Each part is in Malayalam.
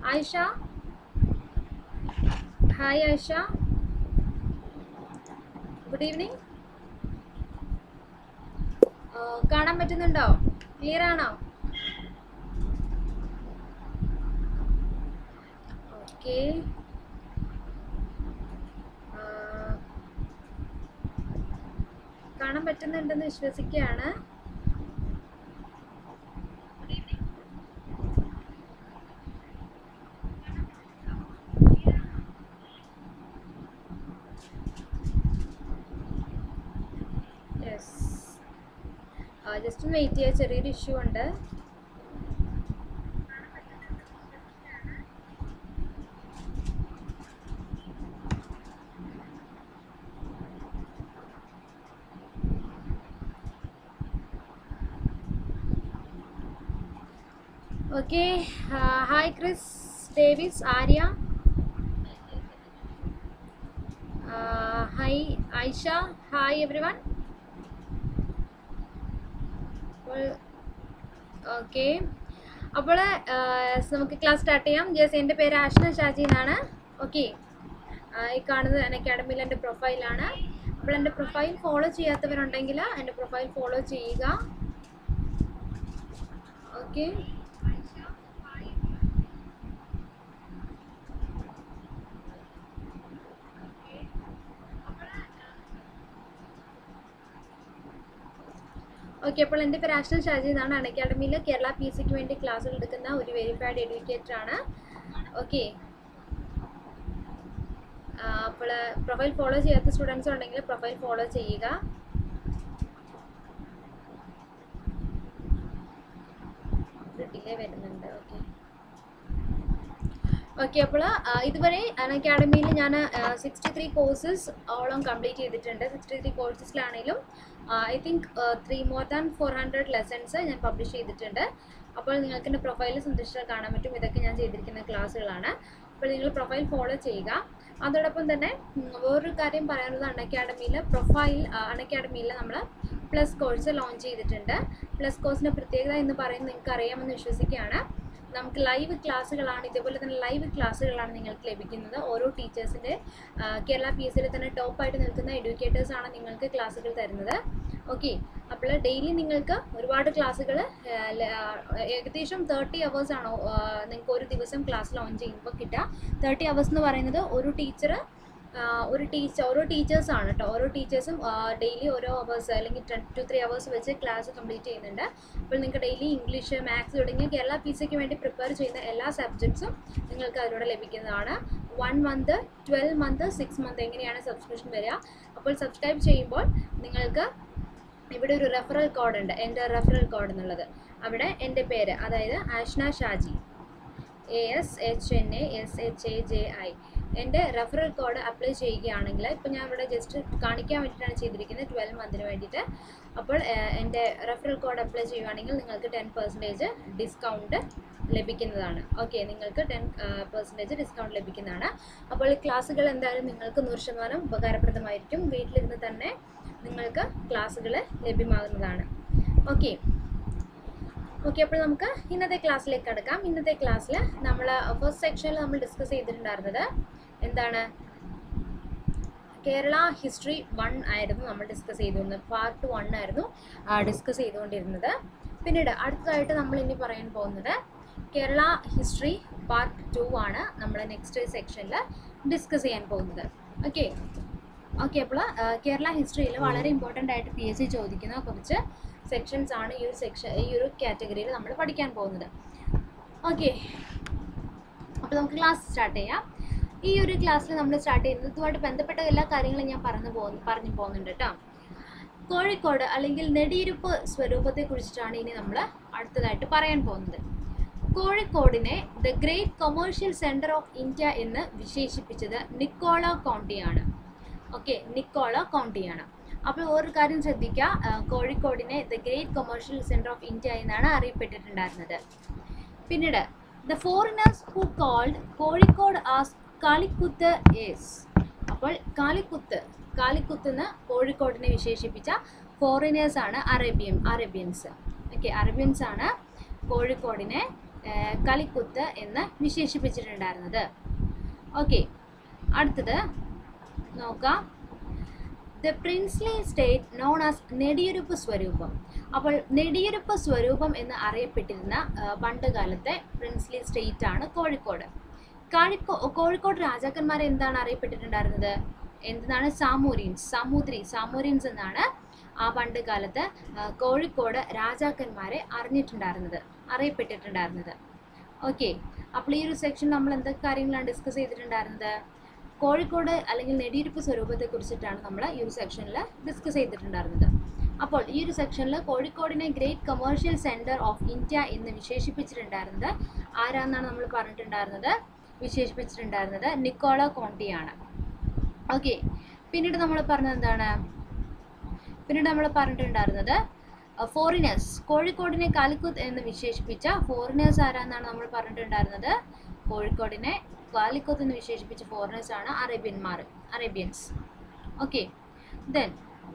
Ayisha hi Ayisha good evening കാണാൻ പറ്റുന്നുണ്ടോ ക്ലിയർ ആണോ ഓക്കെ കാണാൻ പറ്റുന്നുണ്ടെന്ന് വിശ്വസിക്കുകയാണ് യെസ് ജസ്റ്റ് ഒന്ന് വെയിറ്റ് ചെയ്യുക ചെറിയൊരു ഇഷ്യൂ ഉണ്ട് okay hi Chris Davis Arya hi Aisha hi everyone അപ്പോൾ ഓക്കെ അപ്പോൾ നമുക്ക് ക്ലാസ് സ്റ്റാർട്ട് ചെയ്യാം ജസ് എൻ്റെ പേര് ആഷ്ന ഷാജി എന്നാണ് ഓക്കെ ഈ കാണുന്നത് എൻ്റെ അക്കാഡമിയിൽ എൻ്റെ പ്രൊഫൈലാണ് അപ്പോൾ എൻ്റെ പ്രൊഫൈൽ ഫോളോ ചെയ്യാത്തവരുണ്ടെങ്കിൽ എൻ്റെ പ്രൊഫൈൽ ഫോളോ ചെയ്യുക ഓക്കെ ഓക്കെ അപ്പോൾ എൻ്റെ പേര് ആഷ്ന ഷാജി എന്നാണ് അൺ അക്കാഡമിയിൽ കേരള പി എസ് സിക്ക് വേണ്ടി ക്ലാസ്സുകൾ എടുക്കുന്ന ഒരു വെരിഫൈഡ് എഡ്യൂക്കേറ്റർ ആണ് ഓക്കെ അപ്പോൾ പ്രൊഫൈൽ ഫോളോ ചെയ്യാത്ത സ്റ്റുഡൻസ് ഉണ്ടെങ്കിൽ പ്രൊഫൈൽ ഫോളോ ചെയ്യുക ഡിലേ വരുന്നുണ്ട് ഓക്കെ ഓക്കെ അപ്പോൾ ഇതുവരെ അൺ അക്കാഡമിയിൽ ഞാൻ സിക്സ്റ്റി ത്രീ കോഴ്സസ് ഓളം കംപ്ലീറ്റ് ചെയ്തിട്ടുണ്ട് സിക്സ്റ്റി ത്രീ കോഴ്സസിലാണെങ്കിലും I think three more than four hundred lessons ഞാൻ പബ്ലിഷ് ചെയ്തിട്ടുണ്ട് അപ്പോൾ നിങ്ങൾക്ക് എൻ്റെ പ്രൊഫൈൽ സന്ദർശിച്ചാൽ കാണാൻ പറ്റും ഇതൊക്കെ ഞാൻ ചെയ്തിരിക്കുന്ന ക്ലാസ്സുകളാണ് അപ്പോൾ നിങ്ങൾ പ്രൊഫൈൽ ഫോളോ ചെയ്യുക അതോടൊപ്പം തന്നെ വേറൊരു കാര്യം പറയാനുള്ളത് അൺ അക്കാഡമിയിൽ പ്രൊഫൈൽ അൺ അക്കാഡമിയിൽ നമ്മൾ പ്ലസ് കോഴ്സ് ലോഞ്ച് ചെയ്തിട്ടുണ്ട് പ്ലസ് കോഴ്സിൻ്റെ പ്രത്യേകത എന്ന് പറയുന്നത് നിങ്ങൾക്ക് അറിയാമെന്ന് വിശ്വസിക്കുകയാണ് നമുക്ക് ലൈവ് ക്ലാസ്സുകളാണ് ഇതേപോലെ തന്നെ ലൈവ് ക്ലാസ്സുകളാണ് നിങ്ങൾക്ക് ലഭിക്കുന്നത് ഓരോ ടീച്ചേഴ്സിൻ്റെ കേരള പി എസ് സിയിൽ തന്നെ ടോപ്പായിട്ട് നിൽക്കുന്ന എഡ്യൂക്കേറ്റേഴ്സ് ആണ് നിങ്ങൾക്ക് ക്ലാസ്സുകൾ തരുന്നത് ഓക്കെ അപ്പോൾ ഡെയിലി നിങ്ങൾക്ക് ഒരുപാട് ക്ലാസ്സുകൾ ഏകദേശം തേർട്ടി അവേഴ്സ് ആണോ നിങ്ങൾക്ക് ഒരു ദിവസം ക്ലാസ് ലോഞ്ച് ചെയ്യുമ്പോൾ കിട്ടുക തേർട്ടി അവേഴ്സ് എന്ന് പറയുന്നത് ഒരു ടീച്ചർ ഒരു ടീച്ചർ ഓരോ ടീച്ചേഴ്സാണ് കേട്ടോ ഓരോ ടീച്ചേഴ്സും ഡെയിലി ഓരോ അവേഴ്സ് അല്ലെങ്കിൽ ടെൻ ടു ത്രീ അവേഴ്സ് വെച്ച് ക്ലാസ് കംപ്ലീറ്റ് ചെയ്യുന്നുണ്ട് അപ്പോൾ നിങ്ങൾക്ക് ഡെയിലി ഇംഗ്ലീഷ് മാത്സ് തുടങ്ങിയ കേരള പി സിക്ക് വേണ്ടി പ്രിപ്പയർ ചെയ്യുന്ന എല്ലാ സബ്ജക്ട്സും നിങ്ങൾക്ക് അതിലൂടെ ലഭിക്കുന്നതാണ് one month twelve month six month എങ്ങനെയാണ് സബ്സ്ക്രിപ്ഷൻ വരിക അപ്പോൾ സബ്സ്ക്രൈബ് ചെയ്യുമ്പോൾ നിങ്ങൾക്ക് ഇവിടെ ഒരു റെഫറൽ കോഡ് ഉണ്ട് എൻ്റെ റെഫറൽ കോഡ് എന്നുള്ളത് അവിടെ എൻ്റെ പേര് അതായത് Ashna Shaji A S H N A S H A J I എൻ്റെ റെഫറൽ കോഡ് അപ്ലൈ ചെയ്യുകയാണെങ്കിൽ ഇപ്പോൾ ഞാൻ ഇവിടെ ജസ്റ്റ് കാണിക്കാൻ വേണ്ടിയിട്ടാണ് ചെയ്തിരിക്കുന്നത് ട്വൽവ് മന്തിന് വേണ്ടിയിട്ട് അപ്പോൾ എൻ്റെ റെഫറൽ കോഡ് അപ്ലൈ ചെയ്യുകയാണെങ്കിൽ നിങ്ങൾക്ക് ടെൻ പെർസെൻറ്റേജ് ഡിസ്കൗണ്ട് ലഭിക്കുന്നതാണ് ഓക്കെ നിങ്ങൾക്ക് ടെൻ പെർസെൻറ്റേജ് ഡിസ്കൗണ്ട് ലഭിക്കുന്നതാണ് അപ്പോൾ ഈ ക്ലാസ്സുകൾ എന്തായാലും നിങ്ങൾക്ക് നൂറ് ശതമാനം ഉപകാരപ്രദമായിരിക്കും വീട്ടിലിരുന്ന് തന്നെ നിങ്ങൾക്ക് ക്ലാസ്സുകൾ ലഭ്യമാകുന്നതാണ് ഓക്കെ ഓക്കെ അപ്പോൾ നമുക്ക് ഇന്നത്തെ ക്ലാസ്സിലേക്ക് കടക്കാം ഇന്നത്തെ ക്ലാസ്സിൽ നമ്മൾ ഫസ്റ്റ് സെക്ഷനിൽ നമ്മൾ ഡിസ്കസ് ചെയ്തിട്ടുണ്ടായിരുന്നത് എന്താണ് കേരള ഹിസ്റ്ററി വൺ ആയിരുന്നു നമ്മൾ ഡിസ്കസ് ചെയ്തുകൊണ്ടിരുന്നത് പാർട്ട് വൺ ആയിരുന്നു ഡിസ്കസ് ചെയ്തുകൊണ്ടിരുന്നത് പിന്നീട് അടുത്തതായിട്ട് നമ്മൾ ഇനി പറയാൻ പോകുന്നത് കേരള ഹിസ്റ്ററി പാർട്ട് ടു ആണ് നമ്മൾ നെക്സ്റ്റ് സെക്ഷനിൽ ഡിസ്കസ് ചെയ്യാൻ പോകുന്നത് ഓക്കെ ഓക്കെ അപ്പോൾ കേരള ഹിസ്റ്ററിയിൽ വളരെ ഇമ്പോർട്ടൻ്റ് ആയിട്ട് പി എസ് സി ചോദിക്കുന്ന കുറച്ച് സെക്ഷൻസ് ആണ് ഈ ഒരു സെക്ഷൻ ഈ ഒരു കാറ്റഗറിയിൽ നമ്മൾ പഠിക്കാൻ പോകുന്നത് ഓക്കെ അപ്പോൾ നമുക്ക് ക്ലാസ് സ്റ്റാർട്ട് ചെയ്യാം ഈ ഒരു ക്ലാസ്സിൽ നമ്മൾ സ്റ്റാർട്ട് ചെയ്യുന്നത് ഇതുമായിട്ട് ബന്ധപ്പെട്ട എല്ലാ കാര്യങ്ങളും ഞാൻ പറഞ്ഞു പോകുന്നു പറഞ്ഞു പോകുന്നുണ്ട് കേട്ടോ കോഴിക്കോട് അല്ലെങ്കിൽ നെടിയിരുപ്പ് സ്വരൂപത്തെ കുറിച്ചിട്ടാണ് ഇനി നമ്മൾ അടുത്തതായിട്ട് പറയാൻ പോകുന്നത് കോഴിക്കോടിനെ the great commercial centre of India എന്ന് വിശേഷിപ്പിച്ചത് നിക്കോള കോണ്ടിയാണ് ഓക്കെ നിക്കോള കോണ്ടിയാണ് അപ്പോൾ ഒരു കാര്യം ശ്രദ്ധിക്കുക കോഴിക്കോടിനെ the great commercial centre of India എന്നാണ് അറിയപ്പെട്ടിട്ടുണ്ടായിരുന്നത് പിന്നീട് the foreigners who called Kozhikode as Calicut as അപ്പോൾ കാളിക്കുത്ത് കാളിക്കുത്ത് എന്ന് കോഴിക്കോടിനെ വിശേഷിപ്പിച്ച ഫോറിനേഴ്സ് ആണ് അറേബ്യൻ അറേബ്യൻസ് ഓക്കെ അറേബ്യൻസ് ആണ് കോഴിക്കോടിനെ ഏർ, കളിക്കുത്ത് എന്ന് വിശേഷിപ്പിച്ചിട്ടുണ്ടായിരുന്നത് ഓക്കെ അടുത്തത് നോക്കാം the princely state known as Nediyiruppu Swaroopam അപ്പോൾ നെടിയുരുപ്പ് സ്വരൂപം എന്ന് അറിയപ്പെട്ടിരുന്ന ആ, പണ്ട് കാലത്തെ പ്രിൻസ്ലി സ്റ്റേറ്റ് ആണ് കോഴിക്കോട് കാഴിക്കോ കോഴിക്കോട് രാജാക്കന്മാരെ എന്താണ് അറിയപ്പെട്ടിട്ടുണ്ടായിരുന്നത് എന്താണ് സാമൂരിയൻസ് സാമൂതിരി സാമൂരിയൻസ് എന്നാണ് ആ പണ്ട് കാലത്ത് ആ, കോഴിക്കോട് രാജാക്കന്മാരെ അറിഞ്ഞിട്ടുണ്ടായിരുന്നത് അറിയപ്പെട്ടിട്ടുണ്ടായിരുന്നത് ഓക്കെ അപ്പോൾ ഈ ഒരു സെക്ഷൻ നമ്മൾ എന്തൊക്കെ കാര്യങ്ങളാണ് ഡിസ്കസ് ചെയ്തിട്ടുണ്ടായിരുന്നത് കോഴിക്കോട് അല്ലെങ്കിൽ നെടിയിരുപ്പ് സ്വരൂപത്തെ കുറിച്ചിട്ടാണ് നമ്മൾ ഈ ഒരു സെക്ഷനിൽ ഡിസ്കസ് ചെയ്തിട്ടുണ്ടായിരുന്നത് അപ്പോൾ ഈ ഒരു സെക്ഷനിൽ കോഴിക്കോടിനെ great commercial centre of India എന്ന് വിശേഷിപ്പിച്ചിട്ടുണ്ടായിരുന്നത് ആരാന്നാണ് നമ്മൾ പറഞ്ഞിട്ടുണ്ടായിരുന്നത് വിശേഷിപ്പിച്ചിട്ടുണ്ടായിരുന്നത് നിക്കോളോ കോണ്ടിയാണ് ഓക്കെ പിന്നീട് നമ്മൾ പറഞ്ഞത് എന്താണ് പിന്നീട് നമ്മൾ പറഞ്ഞിട്ടുണ്ടായിരുന്നത് ഫോറിനേഴ്സ് കോഴിക്കോടിനെ കാലിക്കുത്ത് എന്ന് വിശേഷിപ്പിച്ച ഫോറിനേഴ്സ് ആരാന്നാണ് നമ്മൾ പറഞ്ഞിട്ടുണ്ടായിരുന്നത് കോഴിക്കോടിനെ കാലിക്കുത്ത് എന്ന് വിശേഷിപ്പിച്ച ഫോറിനേഴ്സ് ആണ് അറേബ്യന്മാർ Arabians okay then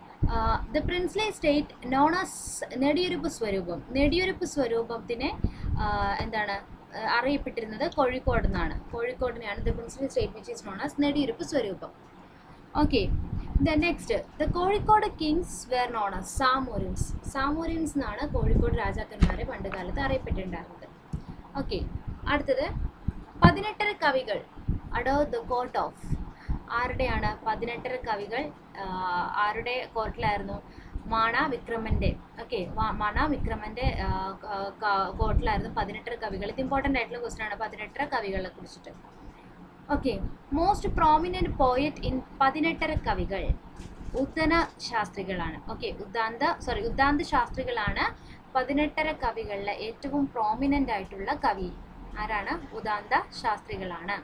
the princely state known as Nediyiruppu Swaroopam Nediyiruppu സ്വരൂപത്തിനെ ആ, എന്താണ് ആ, അറിയപ്പെട്ടിരുന്നത് കോഴിക്കോട് നിന്നാണ് കോഴിക്കോടിനെയാണ് the princely state which is known as Nediyiruppu Swaroopam okay the next the Kozhikode kings were known as Zamorins Zamorins എന്നാണ് കോഴിക്കോട് രാജാക്കന്മാരെ പണ്ട് കാലത്ത് അറിയപ്പെട്ടിട്ടുണ്ടായിരുന്നത് ഓക്കെ അടുത്തത് പതിനെട്ടര കവികൾ അഡോ ദ കോർട്ട് ഓഫ് ആരുടെയാണ് പതിനെട്ടര കവികൾ ആ, ആരുടെ കോർട്ടിലായിരുന്നു മാണ വിക്രമൻ്റെ ഓക്കെ മാണ വിക്രമൻ്റെ കോർട്ടിലായിരുന്നു പതിനെട്ടര കവികൾ ഇത് ഇമ്പോർട്ടൻ്റ് ആയിട്ടുള്ള ക്വസ്റ്റൻ ആണ് പതിനെട്ടര കവികളെ കുറിച്ചിട്ട് okay most prominent poet in പതിനെട്ടര കവികൾ ഉദ്ദന ശാസ്ത്രികളാണ് ഓക്കെ ഉദ്ദാന്ത സോറി ഉദ്ദാന്ത ശാസ്ത്രികളാണ് പതിനെട്ടര കവികളിലെ ഏറ്റവും പ്രോമിനൻ്റ് ആയിട്ടുള്ള കവി ആരാണ് ഉദാന്ത ശാസ്ത്രികളാണ്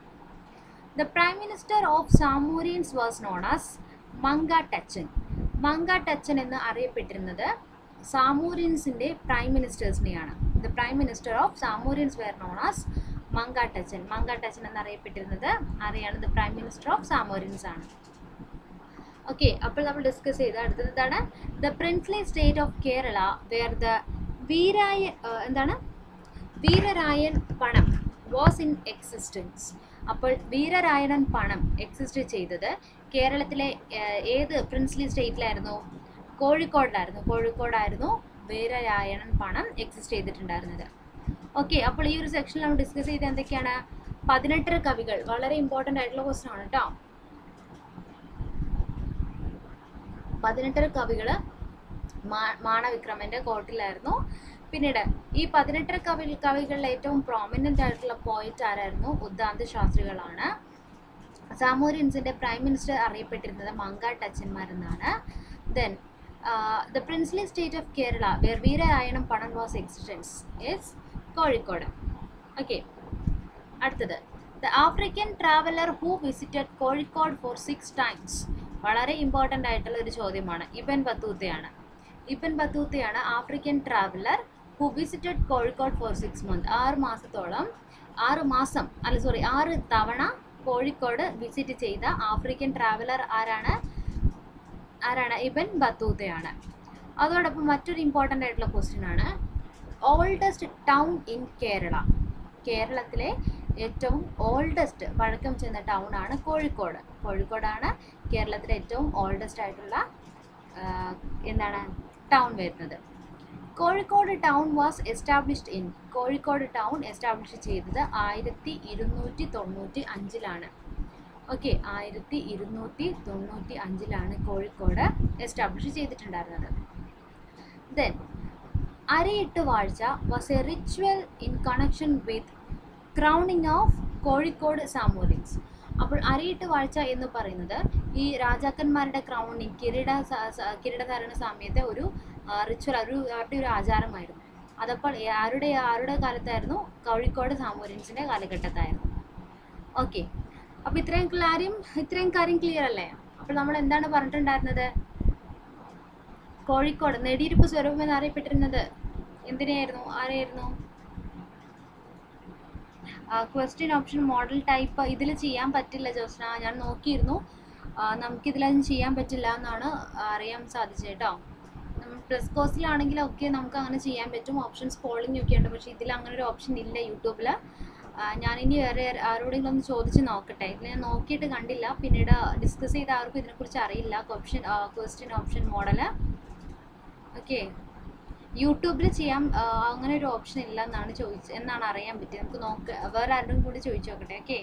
the prime minister of Zamorins was known as Mangattachan Mangattachan എന്ന് അറിയപ്പെട്ടിരുന്നത് സാമൂരിയൻസിൻ്റെ പ്രൈം മിനിസ്റ്റേഴ്സിനെയാണ് the prime minister of Zamorins were known as Mangattachan Mangattachan എന്നറിയപ്പെട്ടിരുന്നത് ആരെയാണ് the prime minister of Zamorins ആണ് ഓക്കെ അപ്പോൾ നമ്മൾ ഡിസ്കസ് ചെയ്ത അടുത്തതാണ് the princely state of Kerala were the Veeraraya ആ, എന്താണ് വീരരായൻ പണം വാസ് ഇൻ എക്സിസ്റ്റൻസ് അപ്പോൾ വീരരായണൻ പണം എക്സിസ്റ്റ് ചെയ്തത് കേരളത്തിലെ ആ, ഏത് പ്രിൻസ്ലി സ്റ്റേറ്റിലായിരുന്നു കോഴിക്കോടിലായിരുന്നു കോഴിക്കോടായിരുന്നു വീരരായണൻ പണം എക്സിസ്റ്റ് ചെയ്തിട്ടുണ്ടായിരുന്നത് ഓക്കെ അപ്പോൾ ഈ ഒരു സെക്ഷനിൽ നമ്മൾ ഡിസ്കസ് ചെയ്ത് എന്തൊക്കെയാണ് പതിനെട്ടര കവികൾ വളരെ ഇമ്പോർട്ടൻ്റ് ആയിട്ടുള്ള ക്വസ്റ്റൻ ആണ് കേട്ടോ പതിനെട്ടര കവികൾ മാണവിക്രമൻ്റെ കോർട്ടിലായിരുന്നു പിന്നീട് ഈ പതിനെട്ടര കവി കവികളിൽ ഏറ്റവും പ്രോമിനൻ്റ് ആയിട്ടുള്ള പോയിന്റ് ആരായിരുന്നു ഉദ്ദാന്ത ശാസ്ത്രികളാണ് സാമൂരിയൻസിൻ്റെ പ്രൈം മിനിസ്റ്റർ അറിയപ്പെട്ടിരുന്നത് മങ്ക ടച്ചന്മാരെന്നാണ് then the princely state of Kerala where വീരരായണം പണം was existence is Kozhikode okay അടുത്തത് the African traveller who visited Kozhikode four six times വളരെ ഇമ്പോർട്ടൻ്റ് ആയിട്ടുള്ള ഒരു ചോദ്യമാണ് ഇബൻ ബത്തൂത്തയാണ് ഇബൻ ബത്തൂത്തയാണ് African traveller who visited Kozhikode four six month ആറ് മാസത്തോളം ആറ് മാസം അല്ല സോറി ആറ് തവണ കോഴിക്കോട് വിസിറ്റ് ചെയ്ത ആഫ്രിക്കൻ ട്രാവലർ ആരാണ് ആരാണ് ഇബൻ ബത്തൂത്തയാണ് അതോടൊപ്പം മറ്റൊരു ഇമ്പോർട്ടൻ്റ് ആയിട്ടുള്ള ക്വസ്റ്റ്യൻ ആണ് ഓൾഡസ്റ്റ് ടൗൺ ഇൻ കേരള കേരളത്തിലെ ഏറ്റവും ഓൾഡസ്റ്റ് പഴക്കം ചെന്ന ടൗൺ ആണ് കോഴിക്കോട് കോഴിക്കോടാണ് കേരളത്തിലെ ഏറ്റവും ഓൾഡസ്റ്റ് ആയിട്ടുള്ള ആ, എന്താണ് ടൗൺ വരുന്നത് Kozhikode town was established in Kozhikode town establish ചെയ്തത് ആയിരത്തി ഇരുന്നൂറ്റി തൊണ്ണൂറ്റി അഞ്ചിലാണ് ഓക്കെ ആയിരത്തി ഇരുന്നൂറ്റി തൊണ്ണൂറ്റി അഞ്ചിലാണ് കോഴിക്കോട് എസ്റ്റാബ്ലിഷ് ചെയ്തിട്ടുണ്ടായിരുന്നത് then Ariyittu Vazhcha was a ritual in connection with crowning of Kozhikode Zamorins അപ്പോൾ അരയിട്ട് വാഴ്ച എന്ന് പറയുന്നത് ഈ രാജാക്കന്മാരുടെ ക്രൗണിങ് കിരീട സ- സ- കിരീടധാരണ സമയത്തെ ഒരു റിച്വൽ ഒരു അവരുടെ ഒരു ആചാരമായിരുന്നു അതപ്പോൾ ഈ ആരുടെ ആരുടെ കാലത്തായിരുന്നു കോഴിക്കോട് സാമൂരിയൻസിൻ്റെ കാലഘട്ടത്തായിരുന്നു ഓക്കെ അപ്പോൾ ഇത്രയും കാര്യം ഇത്രയും കാര്യം ക്ലിയർ അല്ലേ അപ്പോൾ നമ്മൾ എന്താണ് പറഞ്ഞിട്ടുണ്ടായിരുന്നത് കോഴിക്കോട് നെടിയിരുപ്പ് സ്വരൂപം എന്നറിയപ്പെട്ടിരുന്നത് എന്തിനായിരുന്നു ആരായിരുന്നു ക്വസ്റ്റ്യൻ ഓപ്ഷൻ മോഡൽ ടൈപ്പ് ഇതിൽ ചെയ്യാൻ പറ്റില്ല ജോസ്ന ഞാൻ നോക്കിയിരുന്നു ആ, നമുക്കിതിലൊന്നും ചെയ്യാൻ പറ്റില്ല എന്നാണ് അറിയാൻ സാധിച്ചത് കേട്ടോ പ്ലസ് കോഴ്സിലാണെങ്കിൽ ഒക്കെ നമുക്ക് അങ്ങനെ ചെയ്യാൻ പറ്റും ഓപ്ഷൻസ് പോളിംഗ് ഒക്കെ ഉണ്ട് പക്ഷേ ഇതിൽ അങ്ങനെ ഒരു ഓപ്ഷൻ ഇല്ല യൂട്യൂബിൽ ഞാനിനി വേറെ ആരോടെങ്കിലും ഒന്ന് ചോദിച്ച് നോക്കട്ടെ ഇതിൽ ഞാൻ നോക്കിയിട്ട് കണ്ടില്ല പിന്നീട് ഡിസ്കസ് ചെയ്ത ആർക്കും ഇതിനെക്കുറിച്ച് അറിയില്ല option question option model okay യൂട്യൂബിൽ ചെയ്യാൻ ആ, അങ്ങനെ ഒരു ഓപ്ഷൻ ഇല്ല എന്നാണ് ചോദിച്ചത് എന്നാണ് അറിയാൻ പറ്റിയത് നമുക്ക് നോക്ക് വേറെ ആരുടെയും കൂടി ചോദിച്ചു നോക്കട്ടെ ഓക്കെ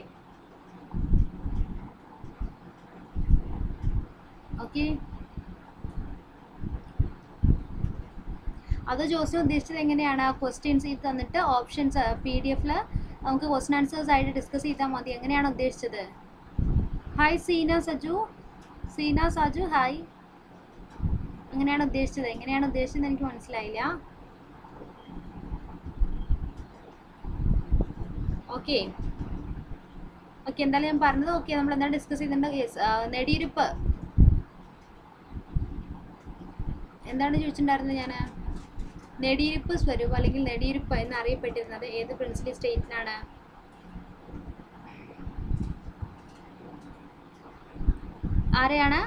ഓക്കെ അത് ജോസിന് ഉദ്ദേശിച്ചത് എങ്ങനെയാണ് ക്വസ്റ്റ്യൻസ് ഇത് തന്നിട്ട് ഓപ്ഷൻസ് പി ഡി എഫിൽ നമുക്ക് ക്വസ്റ്റ്യൻ ആൻസേഴ്സ് ആയിട്ട് ഡിസ്കസ് ചെയ്താൽ മതി എങ്ങനെയാണ് ഉദ്ദേശിച്ചത് ഹായ് സീന സജു സീന സജു ഹായ് അങ്ങനെയാണ് ഉദ്ദേശിച്ചത് എങ്ങനെയാണ് ഉദ്ദേശിച്ചത് എനിക്ക് മനസ്സിലായില്ല ഓക്കെ ഓക്കെ എന്തായാലും ഞാൻ പറഞ്ഞത് ഓക്കെ നമ്മൾ എന്താ ഡിസ്കസ് ചെയ്തിട്ടുണ്ട് കേസ് നെടിയിരുപ്പ് എന്താണ് ചോദിച്ചിട്ടുണ്ടായിരുന്നത് ഞാൻ നെടിയിരുപ്പ് സ്വരൂപം അല്ലെങ്കിൽ നെടിയിരുപ്പ് എന്നറിയപ്പെട്ടിരുന്നത് ഏത് പ്രിൻസിലി സ്റ്റേറ്റിലാണ് ആരെയാണ്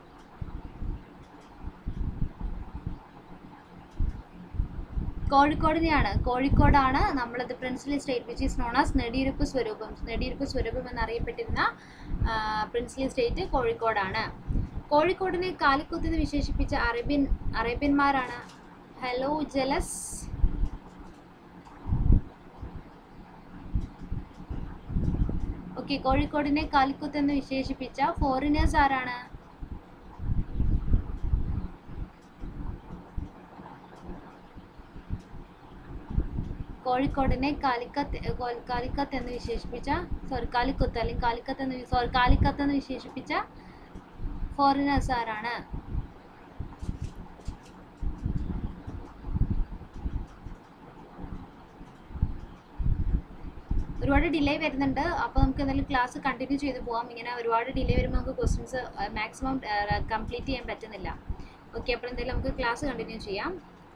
കോഴിക്കോടിനെയാണ് കോഴിക്കോടാണ് നമ്മളത് princely state which is known as Nediyiruppu Swaroopam Nediyiruppu സ്വരൂപം എന്നറിയപ്പെട്ടിരുന്ന പ്രിൻസിലി സ്റ്റേറ്റ് കോഴിക്കോടാണ് കോഴിക്കോടിനെ കാലിക്കുത്ത് എന്ന് വിശേഷിപ്പിച്ച അറേബ്യൻ അറേബ്യന്മാരാണ് ഹലോ ജലസ് ഓക്കെ കോഴിക്കോടിനെ കാലിക്കുത്ത് എന്ന് വിശേഷിപ്പിച്ച ഫോറിനേഴ്സ് ആരാണ് കോഴിക്കോടിനെ കാലിക്കത്ത് ഏ, കോൽ- കാലിക്കത്ത് എന്ന് വിശേഷിപ്പിച്ച സോറി കാലിക്കുത്ത് അല്ലെങ്കിൽ കാലിക്കത്ത് എന്ന് സോറി കാലിക്കത്ത് എന്ന് വിശേഷിപ്പിച്ച ഫോറിനേഴ്സ് ആരാണ് ഒരുപാട് ഡിലേ വരുന്നുണ്ട് അപ്പോൾ നമുക്ക് എന്തായാലും ക്ലാസ് കണ്ടിന്യൂ ചെയ്ത് പോകാം ഇങ്ങനെ ഒരുപാട് ഡിലേ വരുമ്പോൾ നമുക്ക് ക്വസ്റ്റ്യൻസ് മാക്സിമം കംപ്ലീറ്റ് ചെയ്യാൻ പറ്റുന്നില്ല ഓക്കെ അപ്പോൾ എന്തായാലും നമുക്ക് ക്ലാസ് കണ്ടിന്യൂ ചെയ്യാം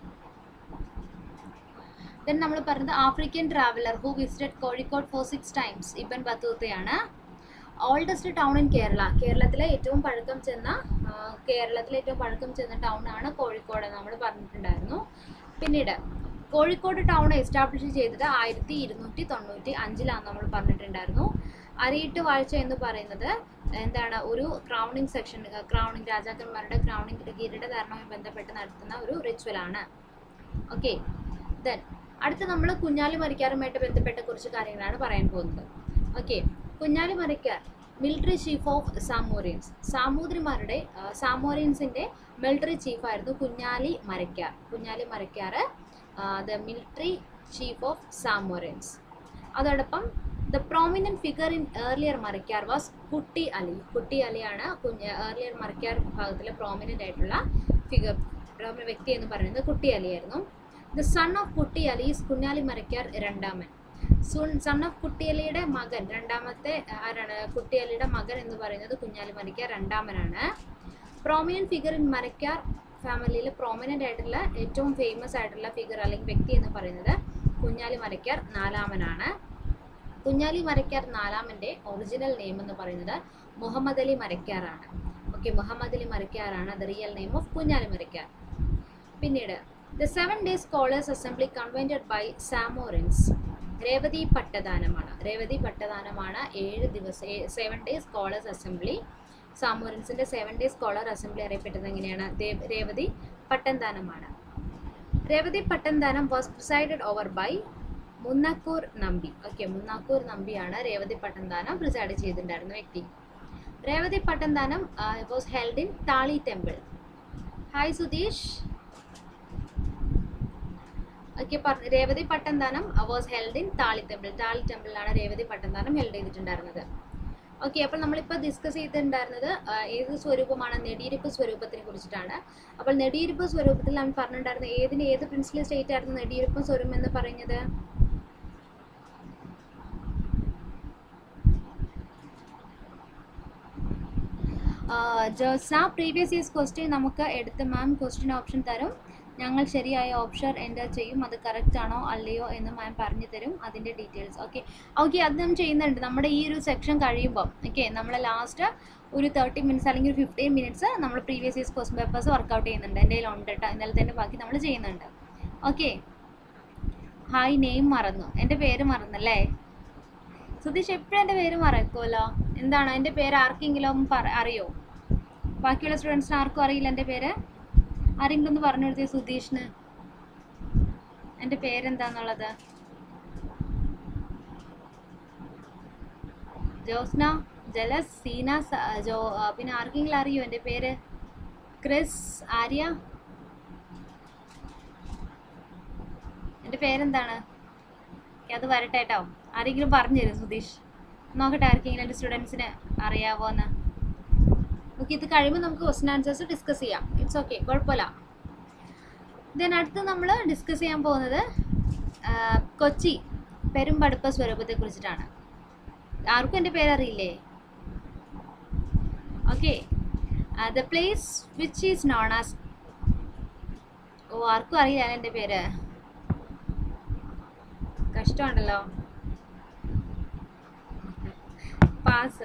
ദെൻ നമ്മൾ പറഞ്ഞത് African traveller who visited Kozhikode four six times Ibn ബത്തൂത്തയാണ് ഓൾഡസ്റ്റ് ടൗൺ ഇൻ കേരള കേരളത്തിലെ ഏറ്റവും പഴക്കം ചെന്ന ആ, കേരളത്തിലെ ഏറ്റവും പഴക്കം ചെന്ന ടൗൺ ആണ് കോഴിക്കോട് നമ്മൾ പറഞ്ഞിട്ടുണ്ടായിരുന്നു പിന്നീട് കോഴിക്കോട് ടൗൺ എസ്റ്റാബ്ലിഷ് ചെയ്തത് ആയിരത്തി ഇരുന്നൂറ്റി തൊണ്ണൂറ്റി അഞ്ചിലാണ് നമ്മൾ പറഞ്ഞിട്ടുണ്ടായിരുന്നു അരിയിട്ട് വാഴ്ച എന്ന് പറയുന്നത് എന്താണ് ഒരു ക്രൗണിങ് സെക്ഷൻ ക്രൗണിങ് രാജാക്കന്മാരുടെ ക്രൗണിങ് കിരീടധാരണവുമായി ബന്ധപ്പെട്ട് നടത്തുന്ന ഒരു റിച്വലാണ് ഓക്കെ ദെൻ അടുത്ത നമ്മൾ കുഞ്ഞാലി മരിക്കാറുമായിട്ട് ബന്ധപ്പെട്ട കുറച്ച് കാര്യങ്ങളാണ് പറയാൻ പോകുന്നത് okay Kunjali Marakkar military chief of Zamorins സാമൂതിരിമാരുടെ സാമോറിയൻസിൻ്റെ മിലിറ്ററി ചീഫായിരുന്നു Kunjali Marakkar Kunjali Marakkar the military chief of Zamorins അതോടൊപ്പം the prominent figure in earlier Marakkar was Kutti Ali കുട്ടി അലിയാണ് കുഞ്ഞ് ഏർലിയർ മരക്കാർ വിഭാഗത്തിലെ പ്രോമിനൻ്റ് ആയിട്ടുള്ള ഫിഗർ വ്യക്തി എന്ന് പറയുന്നത് കുട്ടി അലിയായിരുന്നു ദ സൺ ഓഫ് കുട്ടി അലി ഈസ് കുഞ്ഞാലി മരക്കാർ രണ്ടാമൻ സുൺ സൺ ഓഫ് കുട്ടിയലിയുടെ മകൻ രണ്ടാമത്തെ ആരാണ് കുട്ടിയലിയുടെ മകൻ എന്ന് പറയുന്നത് കുഞ്ഞാലി മരക്കാർ രണ്ടാമനാണ് പ്രോമിനൻറ്റ് ഫിഗർ ഇൻ മരക്കാർ ഫാമിലിയിൽ പ്രോമിനൻ്റ് ആയിട്ടുള്ള ഏറ്റവും ഫേമസ് ആയിട്ടുള്ള ഫിഗർ അല്ലെങ്കിൽ വ്യക്തി എന്ന് പറയുന്നത് കുഞ്ഞാലി മരക്കാർ നാലാമനാണ് കുഞ്ഞാലി മരക്കാർ നാലാമൻ്റെ ഒറിജിനൽ നെയിം എന്ന് പറയുന്നത് മുഹമ്മദ് അലി മരക്കാറാണ് ഓക്കെ മുഹമ്മദ് അലി മരക്കാറാണ് the real name of Kunjali Marakkar പിന്നീട് the seven days scholars assembly convened by Zamorins Revathi പട്ടദാനമാണ് രേവതി പട്ടദാനമാണ് ഏഴ് ദിവസം സെവൻ ഡേയ്സ് സ്കോളേഴ്സ് അസംബ്ലി സാമോറിൻസിൻ്റെ സെവൻ ഡേയ്സ് സ്കോളർ അസംബ്ലി അറിയപ്പെട്ടത് എങ്ങനെയാണ് ദേവ് രേവതി പട്ടംദാനമാണ് Revathi Pattathanam was presided over by Munnakkur Nambi okay Munnakkur നമ്പിയാണ് രേവതി പട്ടംദാനം പ്രിസൈഡ് ചെയ്തിട്ടുണ്ടായിരുന്ന വ്യക്തി Revathi Pattathanam was held in Thali temple hi Sudheesh okay Revathi Pattathanam was held in Thali temple Thali ടെമ്പിളിലാണ് രേവതി പട്ടംദാനം ഹെൽഡ് ചെയ്തിട്ടുണ്ടായിരുന്നത് ഓക്കെ അപ്പോൾ നമ്മളിപ്പോൾ ഡിസ്കസ് ചെയ്തിട്ടുണ്ടായിരുന്നത് ആ, ഏത് സ്വരൂപമാണ് നെടിയിരിപ്പ് സ്വരൂപത്തിനെ കുറിച്ചിട്ടാണ് അപ്പോൾ നെടിയിരിപ്പ് സ്വരൂപത്തിൽ നമ്മൾ പറഞ്ഞിട്ടുണ്ടായിരുന്നത് ഏതിന് ഏത് പ്രിൻസിപ്പൽ സ്റ്റേറ്റ് ആയിരുന്നു നെടിയിരിപ്പ് സ്വരൂപം എന്ന് പറയുന്നത് ജോസ പ്രീവിയസ് ഇയേഴ്സ് ക്വസ്റ്റ്യൻ നമുക്ക് എടുത്ത് മാം ക്വസ്റ്റ്യൻ ഓപ്ഷൻ തരും ഞങ്ങൾ ശരിയായ ഓപ്ഷൻ എൻ്റർ ചെയ്യും അത് കറക്റ്റ് ആണോ അല്ലയോ എന്ന് മാം പറഞ്ഞു തരും അതിൻ്റെ ഡീറ്റെയിൽസ് ഓക്കെ ഓക്കെ അത് നമ്മൾ ചെയ്യുന്നുണ്ട് നമ്മുടെ ഈ ഒരു സെക്ഷൻ കഴിയുമ്പോൾ ഓക്കെ നമ്മൾ ലാസ്റ്റ് ഒരു തേർട്ടി മിനിറ്റ്സ് അല്ലെങ്കിൽ ഒരു ഫിഫ്റ്റീൻ മിനിറ്റ്സ് നമ്മൾ previous years question papers work out ചെയ്യുന്നുണ്ട് എൻ്റെ കയ്യിലുണ്ട് കേട്ടോ ഇന്നലെ തന്നെ ബാക്കി നമ്മൾ ചെയ്യുന്നുണ്ട് ഓക്കെ ഹായ് നെയിം മറന്നു എൻ്റെ പേര് മറന്നല്ലേ സുധീഷ് എപ്പോഴും എൻ്റെ പേര് മറക്കുമല്ലോ എന്താണ് എൻ്റെ പേര് ആർക്കെങ്കിലും പറ അറിയോ ബാക്കിയുള്ള സ്റ്റുഡൻസിന് ആർക്കും അറിയില്ല എൻ്റെ പേര് ആരെങ്കിലും ഒന്ന് പറഞ്ഞു കൊടുത്തേ സുധീഷിന് എൻ്റെ പേരെന്താന്നുള്ളത് ജോസ്ന ജലസ് സീന സ- ജോ ആ, പിന്നെ ആർക്കെങ്കിലും അറിയോ എൻ്റെ പേര് ക്രിസ് ആര്യ എൻ്റെ പേരെന്താണ് ഓക്കേ, അത് വരട്ടെ കേട്ടോ ആരെങ്കിലും പറഞ്ഞു തരും സുധീഷ് നോക്കട്ടെ ആർക്കെങ്കിലും എൻ്റെ സ്റ്റുഡൻസിന് അറിയാവോ എന്ന് ഓക്കെ ഇത് കഴിയുമ്പോൾ നമുക്ക് ക്വസ്റ്റൻ ആൻസേഴ്സ് ഡിസ്കസ് ചെയ്യാം ഇറ്റ്സ് ഓക്കെ കുഴപ്പമില്ല ദെൻ അടുത്ത് നമ്മൾ ഡിസ്കസ് ചെയ്യാൻ പോകുന്നത് ആ, കൊച്ചി പെരുമ്പടുപ്പ സ്വരൂപത്തെ കുറിച്ചിട്ടാണ് ആർക്കും എൻ്റെ പേരറിയില്ലേ okay the place which is known as ഓ ആർക്കും അറിയില്ല എൻ്റെ പേര് കഷ്ടമുണ്ടല്ലോ പാസ്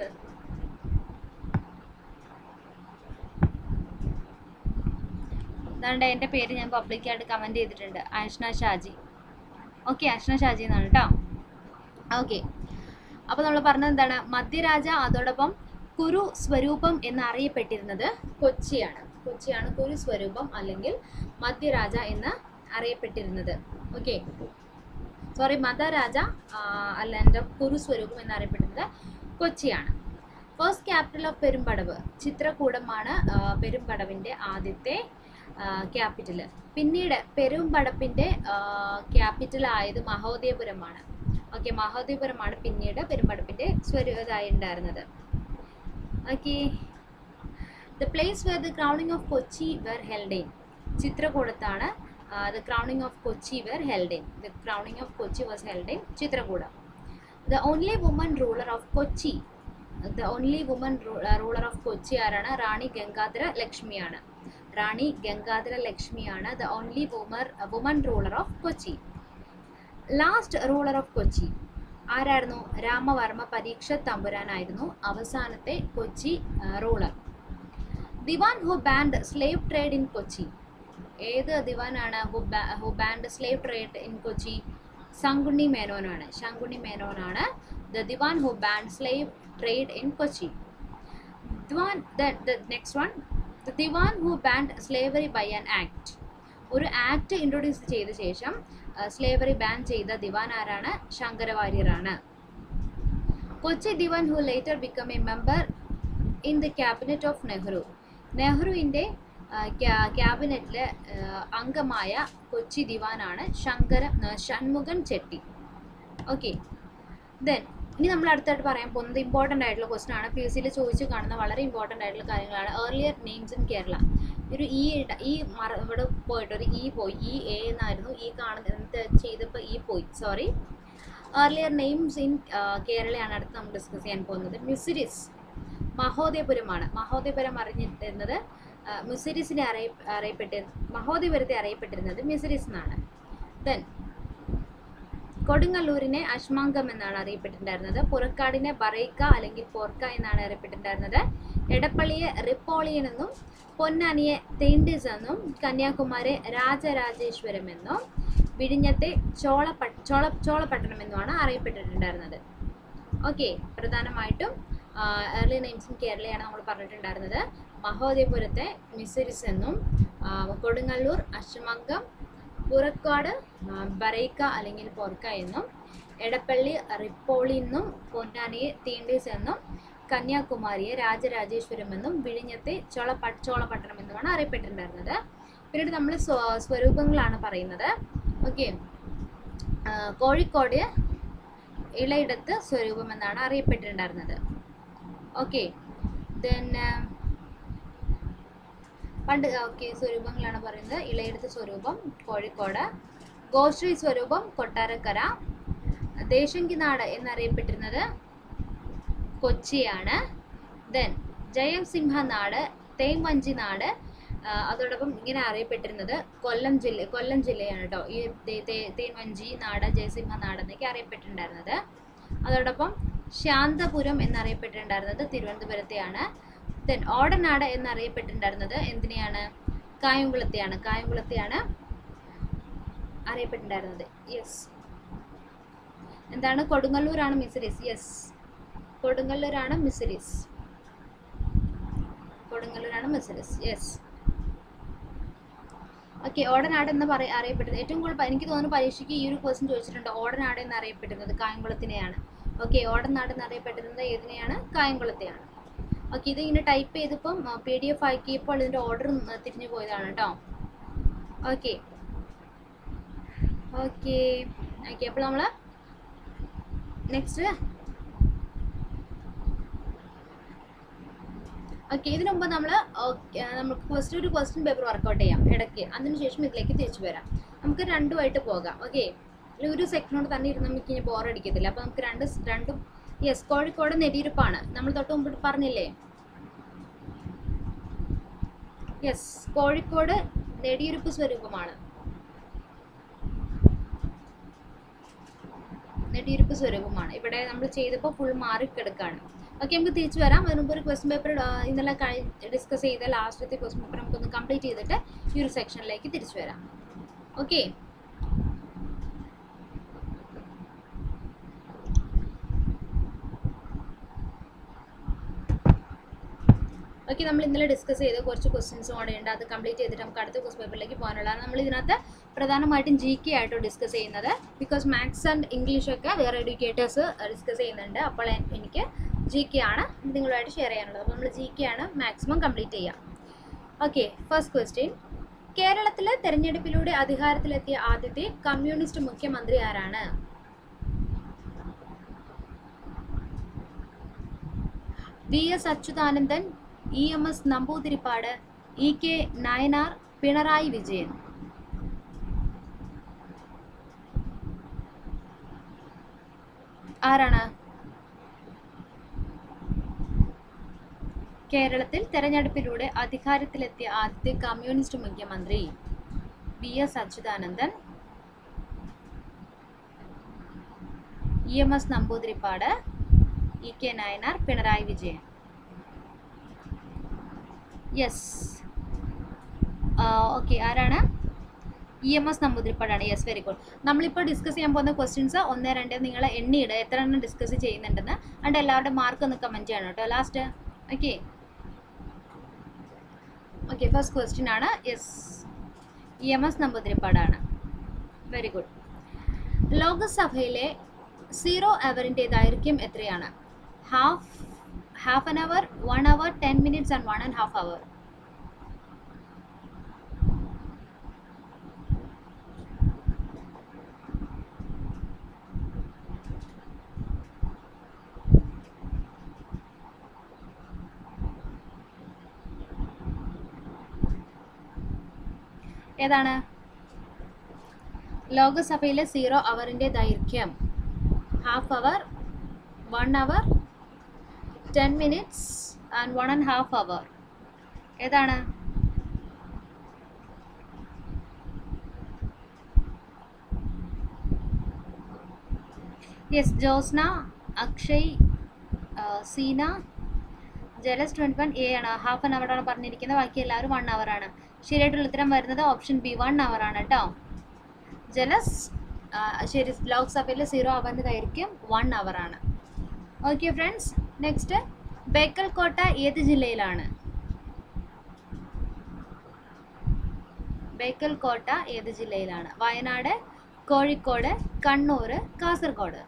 അതുകൊണ്ട് എൻ്റെ പേര് ഞാൻ പബ്ലിക്കായിട്ട് കമൻറ്റ് ചെയ്തിട്ടുണ്ട് ആഷ്ന ഷാജി ഓക്കെ ആഷ്ന ഷാജി എന്നാണ് കേട്ടോ ഓക്കെ അപ്പോൾ നമ്മൾ പറഞ്ഞത് എന്താണ് മധ്യരാജ അതോടൊപ്പം കുരു സ്വരൂപം എന്നറിയപ്പെട്ടിരുന്നത് കൊച്ചിയാണ് കൊച്ചിയാണ് കുരു സ്വരൂപം അല്ലെങ്കിൽ മധ്യരാജ എന്ന് അറിയപ്പെട്ടിരുന്നത് ഓക്കെ സോറി മദരാജ ആ, അല്ല എൻ്റെ കുരു സ്വരൂപം എന്നറിയപ്പെടുന്നത് കൊച്ചിയാണ് ഫസ്റ്റ് ക്യാപിറ്റൽ ഓഫ് പെരുമ്പടവ് ചിത്രകൂടമാണ് ആ, പെരുമ്പടവിൻ്റെ ആദ്യത്തെ ക്യാപിറ്റൽ പിന്നീട് പെരുമ്പടപ്പിൻ്റെ ക്യാപിറ്റൽ ആയത് മഹോദയപുരമാണ് ഓക്കെ മഹോദയപുരമാണ് പിന്നീട് പെരുമ്പടപ്പിൻ്റെ സ്വരു ഇതായി ഉണ്ടായിരുന്നത് okay the place where the crowning of Kochi were held in ചിത്രകൂടത്താണ് the crowning of Kochi were held in the crowning of Kochi was held in Chitrakoodam the only woman ruler of Kochi the only woman ruler of Kochi ആരാണ് റാണി ഗംഗാധര ലക്ഷ്മിയാണ് റാണി ഗംഗാധര ലക്ഷ്മിയാണ് the only woman woman ruler of Kochi last ruler of Kochi ആരായിരുന്നു രാമവർമ്മ പരീക്ഷ തമ്പുരാനായിരുന്നു അവസാനത്തെ Kochi ruler Diwan who banned slave trade in Kochi ഏത് ദിവാനാണ് ഹു ബാ- who banned slave trade in Kochi Sankunni മേനോനാണ് ശങ്കുണ്ണി മേനോനാണ് the Diwan who banned slave trade in Kochi Diwan the next one the Diwan who banned slavery by an act ഒരു ആക്ട് ഇൻട്രൊഡ്യൂസ് ചെയ്ത ശേഷം സ്ലേവറി ബാൻ ചെയ്ത ദിവാൻ ആരാണ് ശങ്കരവാര്യരാണ് Kochi Diwan who later become a member in the cabinet of Nehru നെഹ്റുവിൻ്റെ ക്യാബിനറ്റിലെ അംഗമായ കൊച്ചി ദിവാനാണ് ശങ്കര ആ, ഷൺമുഖൻ ചെട്ടി ഓക്കെ ദെൻ ഇനി നമ്മൾ അടുത്തായിട്ട് പറയാൻ പോകുന്നത് ഇമ്പോർട്ടൻ്റ് ആയിട്ടുള്ള ക്വസ്റ്റൻ ആണ് പി എസ് സിയിൽ ചോദിച്ചു കാണുന്ന വളരെ ഇമ്പോർട്ടൻ്റ് ആയിട്ടുള്ള കാര്യങ്ങളാണ് ഏർലിയർ നെയിംസ് ഇൻ കേരള ഒരു ഈ ഇട- ഈ മറ ഇവിടെ പോയിട്ട് ഒരു ഈ പോയി ഈ എ എന്നായിരുന്നു ഈ കാണുന്ന ചെയ്തപ്പോൾ ഈ പോയി സോറി ഏർലിയർ നെയിംസ് ഇൻ കേരളയാണ് അടുത്ത് നമ്മൾ ഡിസ്കസ് ചെയ്യാൻ പോകുന്നത് മ്യൂസിരിസ് മഹോദയപുരമാണ് മഹോദയപുരം അറിഞ്ഞിരുന്നത് ആ, മ്യൂസിരിസിനെ അറിയ അറിയപ്പെട്ടി മഹോദയപുരത്തെ അറിയപ്പെട്ടിരുന്നത് മ്യൂസിരിസ് എന്നാണ് ദെൻ കൊടുങ്ങല്ലൂരിനെ അശ്മാങ്കം എന്നാണ് അറിയപ്പെട്ടിട്ടുണ്ടായിരുന്നത് പുറക്കാടിനെ ബറൈക്ക അല്ലെങ്കിൽ പോർക്ക എന്നാണ് അറിയപ്പെട്ടിട്ടുണ്ടായിരുന്നത് എടപ്പള്ളിയെ റിപ്പോളിയൻ എന്നും പൊന്നാനിയെ തേണ്ടിസ് എന്നും കന്യാകുമാരി രാജരാജേശ്വരം എന്നും വിഴിഞ്ഞത്തെ ചോളപ്പ ചോള ചോളപട്ടണം എന്നുമാണ് അറിയപ്പെട്ടിട്ടുണ്ടായിരുന്നത് ഓക്കെ പ്രധാനമായിട്ടും ഏർലി നെയിംസ് ഇൻ കേരളയാണ് നമ്മൾ പറഞ്ഞിട്ടുണ്ടായിരുന്നത് മഹോദയപുരത്തെ മിസരിസ് എന്നും ആ, കൊടുങ്ങല്ലൂർ അശ്വമംഗം പുറക്കാട് ആ, ബറൈക്ക അല്ലെങ്കിൽ പൊർക്ക എന്നും എടപ്പള്ളി റിപ്പോളി എന്നും പൊന്നാനിയെ തീണ്ടീസ് എന്നും കന്യാകുമാരിയെ രാജരാജേശ്വരം എന്നും വിഴിഞ്ഞത്തെ ചോളപ്പ ചോളപട്ടണം എന്നുമാണ് അറിയപ്പെട്ടിട്ടുണ്ടായിരുന്നത് പിന്നീട് നമ്മൾ സ്വ സ്വരൂപങ്ങളാണ് പറയുന്നത് ഓക്കെ കോഴിക്കോട് ഇളയിടത്ത് സ്വരൂപം എന്നാണ് അറിയപ്പെട്ടിട്ടുണ്ടായിരുന്നത് ഓക്കെ ദെൻ പണ്ട് ഓക്കെ സ്വരൂപങ്ങളാണ് പറയുന്നത് ഇളയിടത്ത് സ്വരൂപം കോഴിക്കോട് ഗോശ്രീ സ്വരൂപം കൊട്ടാരക്കര ദേശങ്കിനാട് എന്നറിയപ്പെട്ടിരുന്നത് കൊച്ചിയാണ് ദെൻ ജയസിംഹ നാട് തേംവഞ്ചി നാട് ആ, അതോടൊപ്പം ഇങ്ങനെ അറിയപ്പെട്ടിരുന്നത് കൊല്ലം ജില്ല കൊല്ലം ജില്ലയാണ് കേട്ടോ ഈ തേ- തേ- തേൻവഞ്ചി നാട് ജയസിംഹ നാട് എന്നൊക്കെ അറിയപ്പെട്ടിട്ടുണ്ടായിരുന്നത് അതോടൊപ്പം ശാന്തപുരം എന്നറിയപ്പെട്ടിട്ടുണ്ടായിരുന്നത് തിരുവനന്തപുരത്തെയാണ് ദെൻ ഓടനാട് എന്നറിയപ്പെട്ടിട്ടുണ്ടായിരുന്നത് എന്തിനെയാണ് കായംകുളത്തെയാണ് കായംകുളത്തെയാണ് അറിയപ്പെട്ടിട്ടുണ്ടായിരുന്നത് യെസ് എന്താണ് കൊടുങ്ങല്ലൂരാണ് മിസരീസ് യെസ് കൊടുങ്ങല്ലൂരാണ് മിസരീസ് കൊടുങ്ങല്ലൂരാണ് മിസരീസ് യെസ് ഓക്കെ ഓടനാട് എന്ന് പറയ അറിയപ്പെടുന്നത് ഏറ്റവും കൂടുതൽ പ- എനിക്ക് തോന്നുന്നു പരീക്ഷയ്ക്ക് ഈ ഒരു ക്വസ്റ്റ്യൻ ചോദിച്ചിട്ടുണ്ട് ഓടനാട് എന്ന് അറിയപ്പെടുന്നത് കായംകുളത്തിനെയാണ് ഓക്കെ ഓടനാട് എന്ന് അറിയപ്പെടുന്നത് ഏതിനെയാണ് കായംകുളത്തെയാണ് ഓക്കെ ഇത് ഇങ്ങനെ ടൈപ്പ് ചെയ്തപ്പം പി ഡി എഫ് ആക്കിയപ്പോൾ ഇതിൻ്റെ ഓർഡർ തിരിഞ്ഞു പോയതാണ് കേട്ടോ ഓക്കെ ഓക്കെ ഓക്കെ അപ്പോൾ നമ്മൾ നെക്സ്റ്റ് ഓക്കെ ഇതിനു മുമ്പ് നമ്മൾ നമുക്ക് ഫസ്റ്റ് ഒരു ക്വസ്റ്റ്യൻ പേപ്പർ വർക്കൗട്ട് ചെയ്യാം ഇടയ്ക്ക് അതിനുശേഷം ഇതിലേക്ക് തിരിച്ചു വരാം നമുക്ക് രണ്ടുമായിട്ട് പോകാം ഓക്കെ ഒരു സെക്ഷനോട് തന്നെ ഇരുന്ന് നമുക്ക് ഇനി ബോർ അടിക്കത്തില്ല അപ്പോൾ നമുക്ക് രണ്ട് സ് രണ്ടും യെസ് കോഴിക്കോട് നെടിയിരുപ്പാണ് നമ്മൾ തൊട്ട് മുമ്പ് പറഞ്ഞില്ലേ യെസ് കോഴിക്കോട് നെടിയിരുപ്പ് സ്വരൂപമാണ് നെടിയിരുപ്പ് സ്വരൂപമാണ് ഇവിടെ നമ്മൾ ചെയ്തപ്പോൾ ഫുൾ മാർക്ക് കിടക്കാണ് ഓക്കെ നമുക്ക് തിരിച്ചു വരാം അതിന് മുമ്പ് ഒരു ക്വസ്റ്റ്യൻ പേപ്പർ ഇന്നലെ കഴി ഡിസ്കസ് ചെയ്ത ലാസ്റ്റത്തെ ക്വസ്റ്റ്യൻ പേപ്പർ നമുക്കൊന്ന് കംപ്ലീറ്റ് ചെയ്തിട്ട് ഈ ഒരു സെക്ഷനിലേക്ക് തിരിച്ചു വരാം ഓക്കെ ഓക്കെ നമ്മൾ ഇന്നലെ ഡിസ്കസ് ചെയ്ത കുറച്ച് ക്വസ്റ്റ്യൻസും കൂടെ ഉണ്ട് അത് കംപ്ലീറ്റ് ചെയ്തിട്ട് നമുക്ക് അടുത്ത ക്വസ്റ്റ് പേപ്പറിലേക്ക് പോകാനുള്ളതാണ് നമ്മൾ ഇതിനകത്ത് പ്രധാനമായിട്ടും ജി കെ ആയിട്ടോ ഡിസ്കസ് ചെയ്യുന്നത് ബിക്കോസ് മാത്സ് ആൻഡ് ഇംഗ്ലീഷ് ഒക്കെ വേറെ എഡ്യൂക്കേറ്റേഴ്സ് ഡിസ്കസ് ചെയ്യുന്നുണ്ട് അപ്പോൾ എൻ- എനിക്ക് ജി കെ ആണ് നിങ്ങളുമായിട്ട് ഷെയർ ചെയ്യാനുള്ളത് അപ്പോൾ നമ്മൾ ജി കെ ആണ് മാക്സിമം കംപ്ലീറ്റ് ചെയ്യാം ഓക്കെ ഫസ്റ്റ് ക്വസ്റ്റ്യൻ കേരളത്തിലെ തെരഞ്ഞെടുപ്പിലൂടെ അധികാരത്തിലെത്തിയ ആദ്യത്തെ കമ്മ്യൂണിസ്റ്റ് മുഖ്യമന്ത്രി ആരാണ് V S Achuthanandan E M S Namboodiripad E K Nayanar Pinarayi Vijayan ആരാണ് കേരളത്തിൽ തെരഞ്ഞെടുപ്പിലൂടെ അധികാരത്തിലെത്തിയ ആദ്യത്തെ കമ്മ്യൂണിസ്റ്റ് മുഖ്യമന്ത്രി V S Achuthanandan E M S Namboodiripad E K Nayanar Pinarayi Vijayan yes okay ആരാണ് ഇ എം എസ് നമ്പൂതിരിപ്പാടാണ് യെസ് വെരി ഗുഡ് നമ്മളിപ്പോൾ ഡിസ്കസ് ചെയ്യാൻ പോകുന്ന ക്വസ്റ്റ്യൻസ് ഒന്ന് രണ്ട് നിങ്ങൾ എണ്ണിയിടുക എത്ര എണ്ണം ഡിസ്കസ് ചെയ്യുന്നുണ്ടെന്ന് അതുകൊണ്ട് എല്ലാവരുടെ മാർക്ക് ഒന്ന് കമൻറ്റ് ചെയ്യണം കേട്ടോ last okay okay first question ആണ് യെസ് ഇ എം എസ് നമ്പൂതിരിപ്പാടാണ് വെരി ഗുഡ് ലോകസഭയിലെ സീറോ അവറിൻ്റെ ദൈർഘ്യം എത്രയാണ് half half an hour one hour ten minutes and one and half hour ഏതാണ് ലോകസഭയിലെ സീറോ അവറിൻ്റെ ദൈർഘ്യം half hour one hour ten minutes and one and half hour ഏതാണ് യെസ് ജോസ്ന അക്ഷയ് ആ, സീന ജലസ് ട്വൻറ്റി വൺ എ ആണ് ഹാഫ് ആൻ അവറാണ് പറഞ്ഞിരിക്കുന്നത് ബാക്കി എല്ലാവരും വൺ ആണ് ശരിയായിട്ടുള്ള ഉത്തരം വരുന്നത് ഓപ്ഷൻ ബി വൺ ആണ് കേട്ടോ ജലസ് ആ, ശരി ലോക്സഭയിലെ സീറോ അവറിൻ്റെ ദൈർഘ്യം വൺ ആണ് ഓക്കെ ഫ്രണ്ട്സ് നെക്സ്റ്റ് ബേക്കൽ കോട്ട ഏത് ജില്ലയിലാണ് ബേക്കൽ കോട്ട ഏത് ജില്ലയിലാണ് വയനാട് കോഴിക്കോട് കണ്ണൂർ കാസർഗോഡ്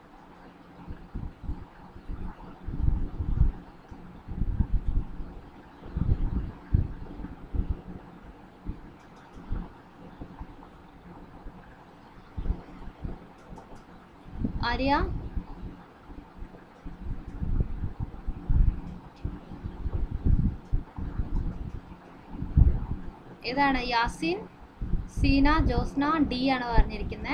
ആര്യ ഏതാണ് യാസിൻ സീന ജോസ്ന ഡി ആണ് പറഞ്ഞിരിക്കുന്നത്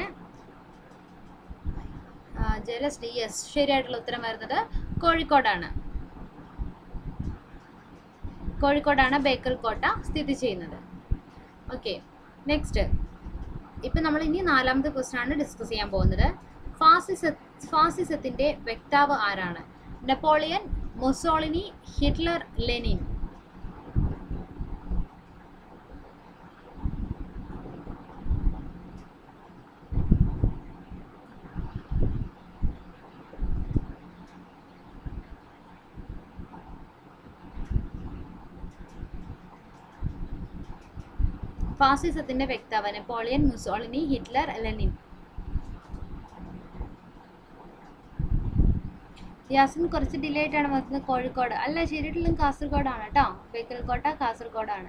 ജലസ് ഡി എസ് ശരിയായിട്ടുള്ള ഉത്തരം വരുന്നത് കോഴിക്കോടാണ് കോഴിക്കോടാണ് ബേക്കൽ കോട്ട സ്ഥിതി ചെയ്യുന്നത് ഓക്കെ നെക്സ്റ്റ് ഇപ്പം നമ്മൾ ഇനി നാലാമത്തെ ക്വസ്റ്റ്യൻ ആണ് ഡിസ്കസ് ചെയ്യാൻ പോകുന്നത് ഫാസിസ ഫാസിസത്തിൻ്റെ വ്യക്താവ് ആരാണ് നെപ്പോളിയൻ മൊസോളിനി ഹിറ്റ്ലർ ലെനിൻ ഫാസിസത്തിന്റെ വ്യക്താവ് Napoleon Mussolini Hitler Lenin Yasin കുറച്ച് ഡിലേ ആയിട്ടാണ് വന്നത് കോഴിക്കോട് അല്ല ശരിയായിട്ടുള്ള കാസർഗോഡാണ് കേട്ടോ ബേക്കൽ കോട്ട കാസർഗോഡാണ്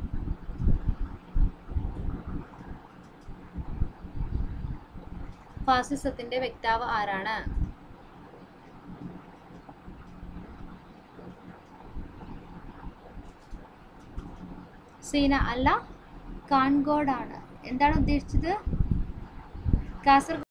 ഫാസിസത്തിന്റെ വ്യക്താവ് ആരാണ് സീന അല്ല കാൺഗോഡാണ് എന്താണ് ഉദ്ദേശിച്ചത് കാസർഗോഡ്